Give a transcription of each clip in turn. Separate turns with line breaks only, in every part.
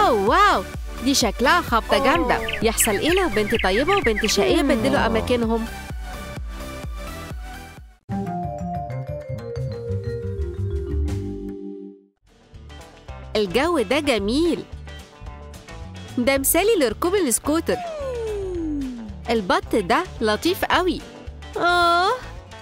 أوه واو دي شكلها خبطة جامدة يحصل إيه لو بنت طيبة وبنت شقية بدلوا أماكنهم الجو ده جميل ده مثالي لركوب السكوتر البط ده لطيف قوي آه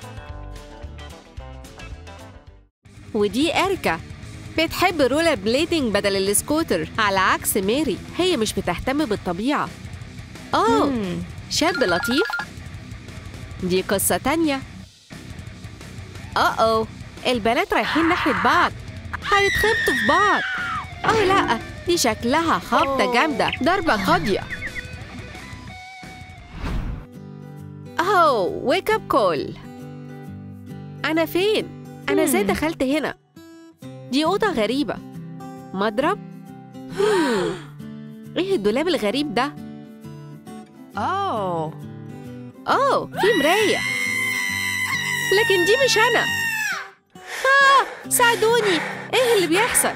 ودي إركا بتحب رولر بليدنج بدل السكوتر على عكس ماري هي مش بتهتم بالطبيعة أوه شاب لطيف دي قصة تانية أوه البنات رايحين ناحية بعض هيتخبطوا في بعض أوه لأ دي شكلها خبطة جامدة ضربة قاضية أوه ويك اب كول أنا فين؟ أنا ازاي دخلت هنا؟ دي أوضة غريبة مضرب؟ مم. إيه الدولاب الغريب ده؟
Oh.
أوه في مراية لكن دي مش أنا آه ساعدوني إيه اللي بيحصل؟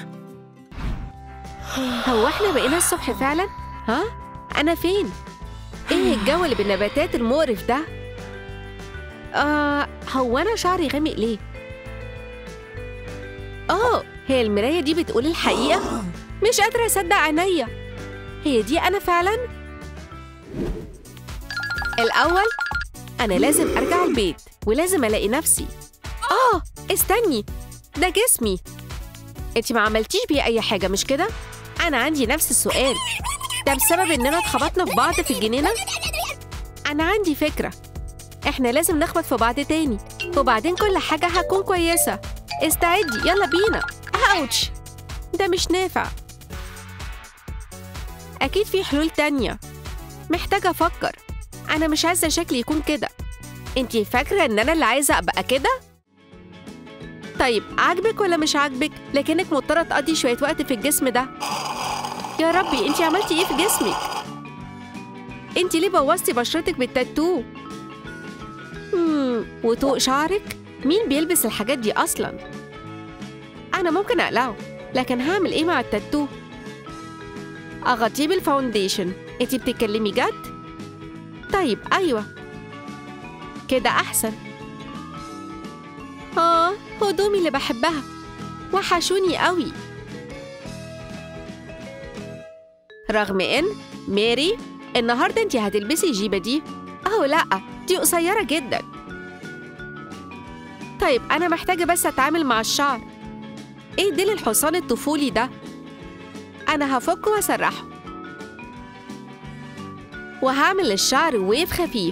هو إحنا بقينا الصبح فعلا؟ ها؟ أنا فين؟ إيه الجو اللي بالنباتات المقرف ده؟ آه هو أنا شعري غامق ليه؟ أوه هي المراية دي بتقول الحقيقة؟ مش قادرة أصدق عينيا هي دي أنا فعلا؟ الأول أنا لازم أرجع البيت ولازم ألاقي نفسي آه استني ده جسمي أنت ما عملتيش بيه أي حاجة مش كده؟ أنا عندي نفس السؤال ده بسبب إننا اتخبطنا في بعض في الجنينة؟ أنا عندي فكرة إحنا لازم نخبط في بعض تاني وبعدين كل حاجة هتكون كويسة استعدي يلا بينا أوتش ده مش نافع أكيد في حلول تانية محتاجة أفكر أنا مش عايزة شكلي يكون كده أنتي فاكرة إن أنا اللي عايزة أبقى كده؟ طيب عاجبك ولا مش عاجبك؟ لكنك مضطرة تقضي شوية وقت في الجسم ده يا ربي أنتي عملتي إيه في جسمك؟ أنتي ليه بوظتي بشرتك بالتاتو؟ مم، وطوق شعرك؟ مين بيلبس الحاجات دي أصلاً؟ أنا ممكن أقلعه لكن هعمل إيه مع التاتو؟ أغطيه بالفاونديشن أنتي بتتكلمي جد؟ طيب أيوة كده أحسن آه هدومي اللي بحبها وحشوني قوي رغم إن ماري النهاردة أنتي هتلبسي الجيبة دي أو لأ دي قصيرة جدا طيب أنا محتاجة بس أتعامل مع الشعر إيه ديل الحصان الطفولي ده؟ أنا هفكه وأسرحه وهعمل الشعر ويف خفيف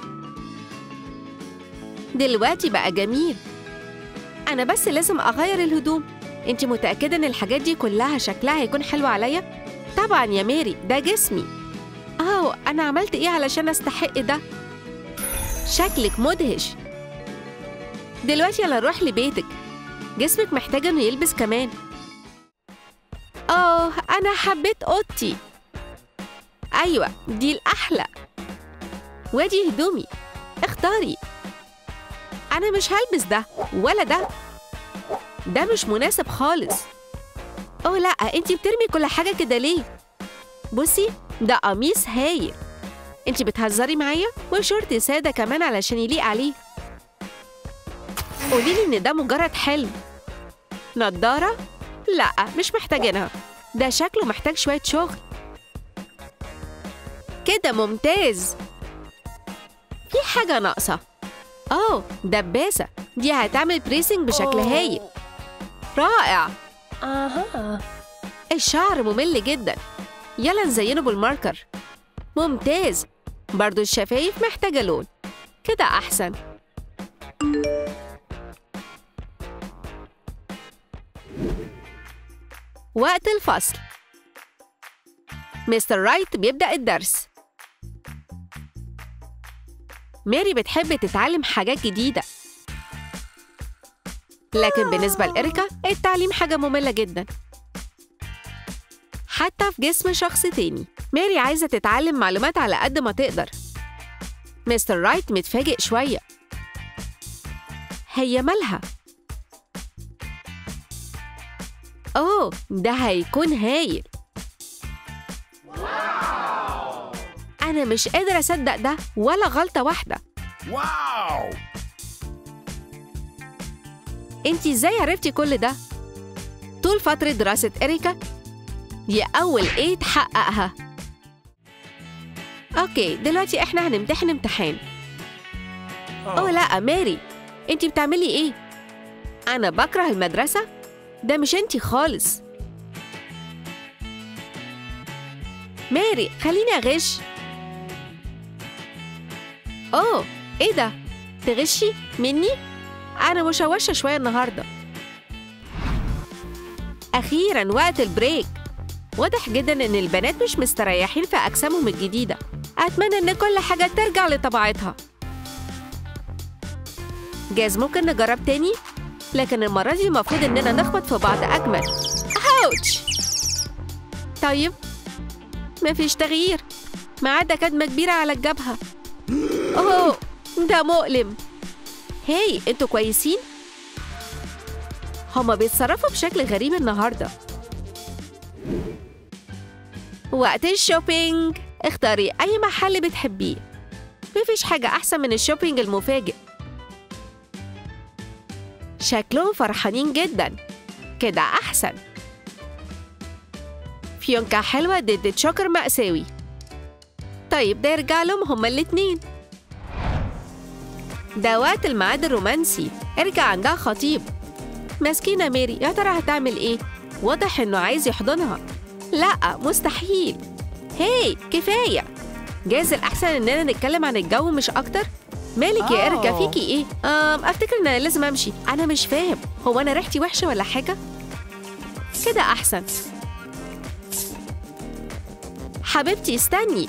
دلوقتي بقى جميل أنا بس لازم أغير الهدوم أنت متأكدة إن الحاجات دي كلها شكلها هيكون حلو عليا؟ طبعا يا ماري ده جسمي أوه أنا عملت إيه علشان أستحق ده؟ شكلك مدهش دلوقتي يلا نروح لبيتك جسمك محتاج إنه يلبس كمان أوه أنا حبيت أوضتي أيوة دي الأحلى وادي هدومي اختاري أنا مش هلبس ده ولا ده ده مش مناسب خالص أوه لأ أنتي بترمي كل حاجة كده ليه؟ بصي ده قميص هايل أنتي بتهزري معايا وشورت سادة كمان علشان يليق عليه قوليلي إن ده مجرد حلم نضارة؟ لأ مش محتاجينها ده شكله محتاج شوية شغل كده ممتاز في حاجة ناقصة أوه دباسة دي هتعمل بريسنج بشكل هايل رائع
Uh-huh.
الشعر ممل جدا يلا نزينه بالماركر ممتاز برضو الشفايف محتاجة لون كده أحسن وقت الفصل مستر رايت بيبدأ الدرس ماري بتحب تتعلم حاجات جديدة لكن بالنسبة لإريكا التعليم حاجة مملة جدا حتى في جسم شخص تاني ماري عايزة تتعلم معلومات على قد ما تقدر مستر رايت متفاجئ شوية هي مالها؟ أوه ده هيكون هايل أنا مش قادرة أصدق ده ولا غلطة واحدة
واو
انتي ازاي عرفتي كل ده؟ طول فترة دراسة إريكا دي أول إيه تحققها أوكي دلوقتي إحنا هنمتحن امتحان أوه لا ماري انتي بتعملي إيه؟ أنا بكره المدرسة؟ ده مش انتي خالص ماري خليني أغش أوه إيه ده؟ تغشي مني؟ أنا مشوشة شوية النهاردة أخيرا وقت البريك واضح جدا إن البنات مش مستريحين في أجسامهم الجديدة أتمنى إن كل حاجة ترجع لطبيعتها جاز ممكن نجرب تاني لكن المرة دي المفروض إننا نخبط في بعض أجمل أوتش طيب مفيش تغيير ما عدا كدمة كبيرة على الجبهة أوه ده مؤلم هاي انتوا كويسين؟ هما بيتصرفوا بشكل غريب النهاردة وقت الشوبينج اختاري أي محل بتحبيه مفيش حاجة أحسن من الشوبينج المفاجئ شكلهم فرحانين جدا كده أحسن فيونكة حلوة ضد تشوكر مأساوي طيب ده يرجع لهم هما الاتنين ده وقت الميعاد الرومانسي ارجع عندها خطيب مسكينة ميري يا ترى هتعمل ايه؟ واضح انه عايز يحضنها لا مستحيل هاي كفاية جايز الأحسن إننا نتكلم عن الجو مش أكتر؟ مالك يا إركا
آه.
فيكي إيه؟ أم أفتكر إن أنا لازم أمشي أنا مش فاهم هو أنا ريحتي وحشة ولا حاجة؟ كده أحسن حبيبتي استني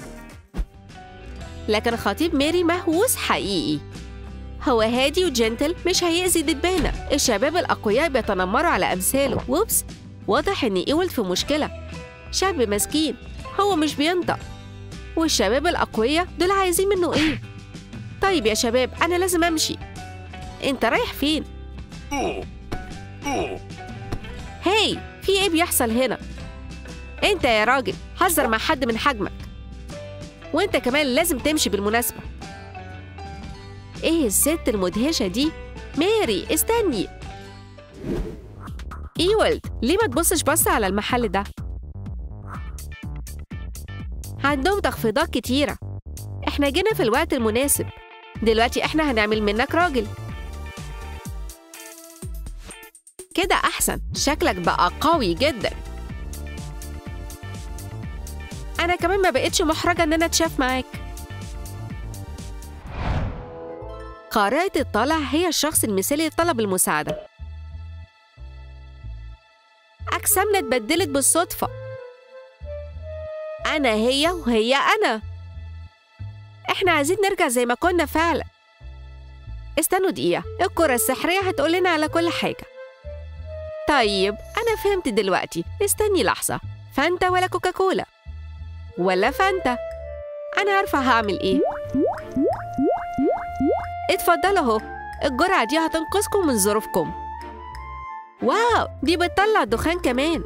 لكن خطيب ميري مهووس حقيقي هو هادي وجنتل مش هيأذي دبانة الشباب الأقوياء بيتنمروا على أمثاله ووبس واضح إن إيولد في مشكلة شاب مسكين هو مش بينطق والشباب الأقوياء دول عايزين منه إيه؟ طيب يا شباب أنا لازم أمشي أنت رايح فين؟ هاي في إيه بيحصل هنا؟ أنت يا راجل هزر مع حد من حجمك وأنت كمان لازم تمشي بالمناسبة إيه الست المدهشة دي؟ ماري استني إيولد ليه ما تبصش بص على المحل ده؟ عندهم تخفيضات كتيرة إحنا جينا في الوقت المناسب دلوقتي إحنا هنعمل منك راجل كده أحسن شكلك بقى قوي جدا أنا كمان ما بقتش محرجة إن أنا أتشاف معاك قارئة الطالع هي الشخص المثالي لطلب المساعدة أجسامنا اتبدلت بالصدفة أنا هي وهي أنا إحنا عايزين نرجع زي ما كنا فعلا استنوا دقيقة الكرة السحرية هتقول لنا على كل حاجة طيب أنا فهمت دلوقتي استني لحظة فانتا ولا كوكاكولا ولا فانتا أنا عارفة هعمل إيه اتفضلوا أهو الجرعة دي هتنقذكم من ظروفكم واو دي بتطلع دخان كمان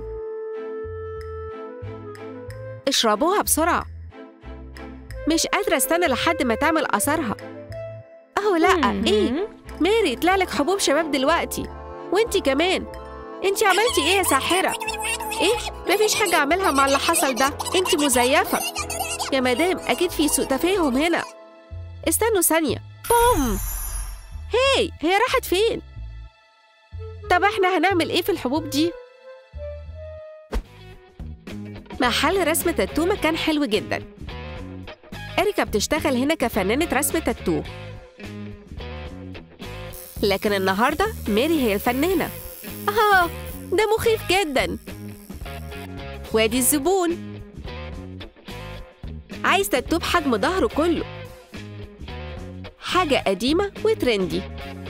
اشربوها بسرعة مش قادرة استنى لحد ما تعمل أثرها أهو لأ إيه ماري طلع لك حبوب شباب دلوقتي وانتي كمان انتي عملتي ايه يا ساحرة؟ ايه؟ مفيش حاجة اعملها مع اللي حصل ده انتي مزيفة يا مدام اكيد في سوء تفاهم هنا استنوا ثانية بوم هاي هي راحت فين؟ طب احنا هنعمل ايه في الحبوب دي؟ محل رسم تاتو مكان حلو جدا إريكا بتشتغل هنا كفنانة رسم تاتو لكن النهاردة ميري هي الفنانة آه ده مخيف جدا وادي الزبون عايز تاتو بحجم ظهره كله حاجة قديمة وترندي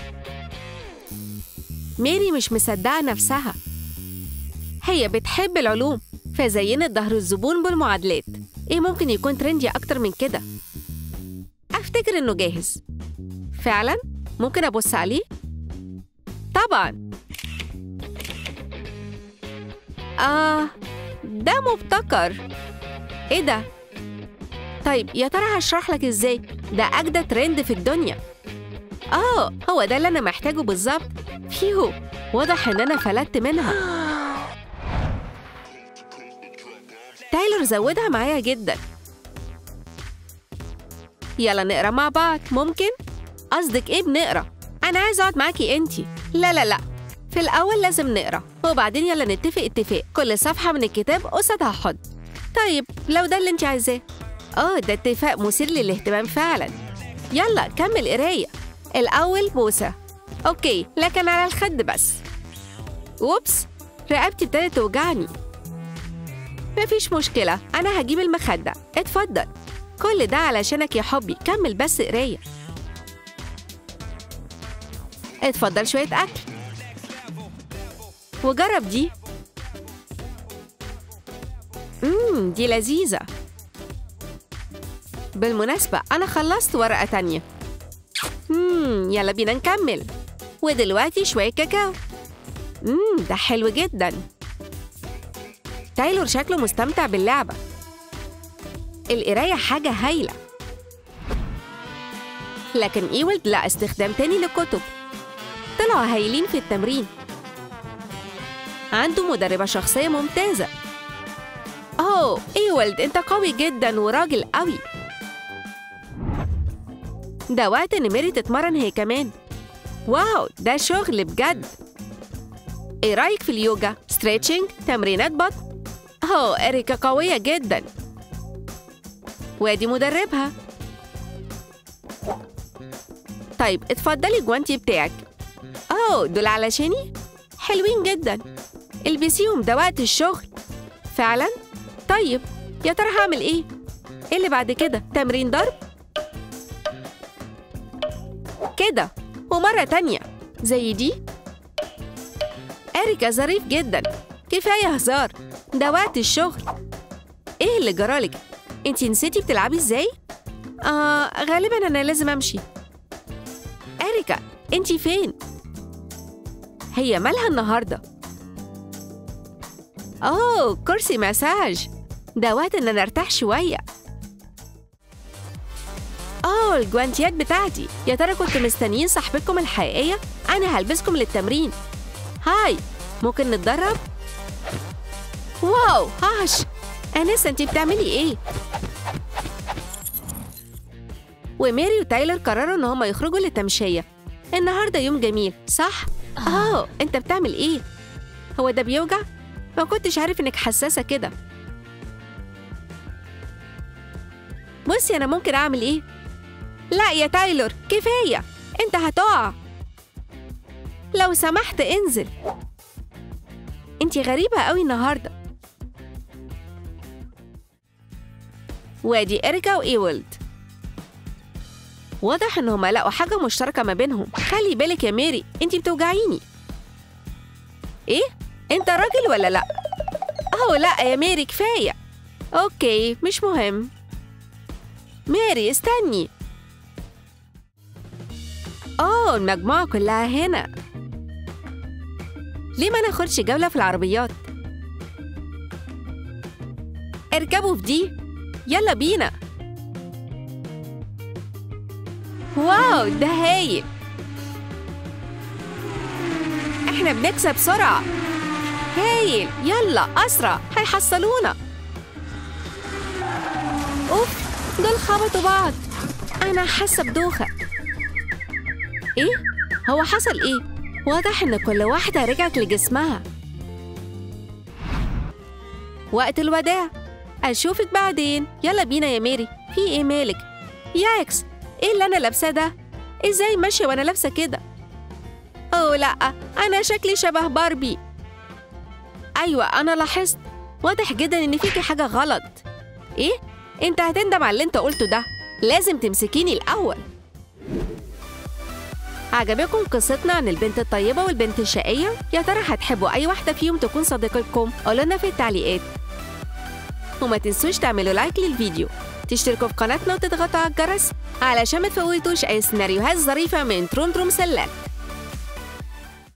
ميري مش مصدقة نفسها هي بتحب العلوم فزينت ظهر الزبون بالمعادلات ايه ممكن يكون ترندي اكتر من كده افتكر انه جاهز فعلا ممكن ابص عليه طبعا اه ده مبتكر ايه ده طيب يا ترى هشرح لك ازاي ده اجدد ترند في الدنيا اه هو ده اللي انا محتاجه بالظبط فيهو واضح ان انا فلتت منها تايلور زودها معايا جدا يلا نقرا مع بعض ممكن قصدك ايه بنقرا انا عايزه اقعد معاكي انتي لا لا لا في الاول لازم نقرا وبعدين يلا نتفق اتفاق كل صفحه من الكتاب قصادها حد طيب لو ده اللي انت عايزاه اه ده اتفاق مثير للاهتمام فعلا يلا كمل قرايه الاول بوسه اوكي لكن على الخد بس ووبس رقبتي ابتدت توجعني مفيش مشكلة أنا هجيب المخدة اتفضل كل ده علشانك يا حبي كمل بس قراية اتفضل شوية أكل وجرب دي مم دي لذيذة بالمناسبة أنا خلصت ورقة تانية مم يلا بينا نكمل ودلوقتي شوية كاكاو مم ده حلو جدا تايلور شكله مستمتع باللعبة القراية حاجة هايلة لكن إيولد لا استخدام تاني للكتب طلعوا هايلين في التمرين عنده مدربة شخصية ممتازة أوه إيولد أنت قوي جدا وراجل قوي ده وقت إن ميري تتمرن هي كمان واو ده شغل بجد ايه رايك في اليوجا ستريتشنج تمرينات بطن أوه إريكا قوية جدا وادي مدربها طيب اتفضلي الجوانتي بتاعك أوه دول علشاني حلوين جدا البسيهم ده وقت الشغل فعلا طيب يا ترى هعمل ايه ايه اللي بعد كده تمرين ضرب كده ومرة تانية زي دي إريكا ظريف جدا كفاية هزار ده وقت الشغل ايه اللي جرالك انتي نسيتي بتلعبي ازاي آه غالبا انا لازم امشي اريكا انتي فين هي مالها النهارده اوه كرسي مساج ده وقت ان انا ارتاح شويه اوه الجوانتيات بتاعتي يا ترى كنتوا مستنيين صاحبتكم الحقيقيه انا هلبسكم للتمرين هاي ممكن نتدرب واو هاش أنسة أنتي بتعملي إيه؟ وميري وتايلر قرروا إن هما يخرجوا للتمشية النهاردة يوم جميل صح؟ أوه أنت بتعمل إيه؟ هو ده بيوجع؟ ما كنتش عارف إنك حساسة كده بصي أنا ممكن أعمل إيه؟ لا يا تايلور كفاية أنت هتقع لو سمحت انزل انتي غريبة قوي النهارده وادي إريكا وإيولد واضح إنهم لقوا حاجة مشتركة ما بينهم خلي بالك يا ميري انتي بتوجعيني إيه؟ أنت راجل ولا لأ؟ أهو لأ يا ميري كفاية أوكي مش مهم ميري استني أوه المجموعة كلها هنا ليه ما ناخدش جولة في العربيات؟ اركبوا في دي يلا بينا واو ده هايل احنا بنكسب بسرعة هايل يلا أسرع هيحصلونا أوف دول خبطوا بعض أنا حاسة بدوخة إيه؟ هو حصل إيه؟ واضح إن كل واحدة رجعت لجسمها وقت الوداع أشوفك بعدين يلا بينا يا ميري في إيه مالك؟ ياكس إيه اللي أنا لابساه ده؟ إزاي ماشية وأنا لابسة كده؟ أوه لأ أنا شكلي شبه باربي أيوة أنا لاحظت واضح جدا إن فيكي حاجة غلط إيه؟ أنت هتندم على اللي أنت قلته ده لازم تمسكيني الأول عجبكم قصتنا عن البنت الطيبة والبنت الشقية؟ يا ترى هتحبوا أي واحدة فيهم تكون صديقتكم؟ قولوا لنا في التعليقات وما تنسوش تعملوا لايك للفيديو تشتركوا في قناتنا وتضغطوا على الجرس علشان ما تفوتوش أي سيناريوهات ظريفة من تروم تروم سلات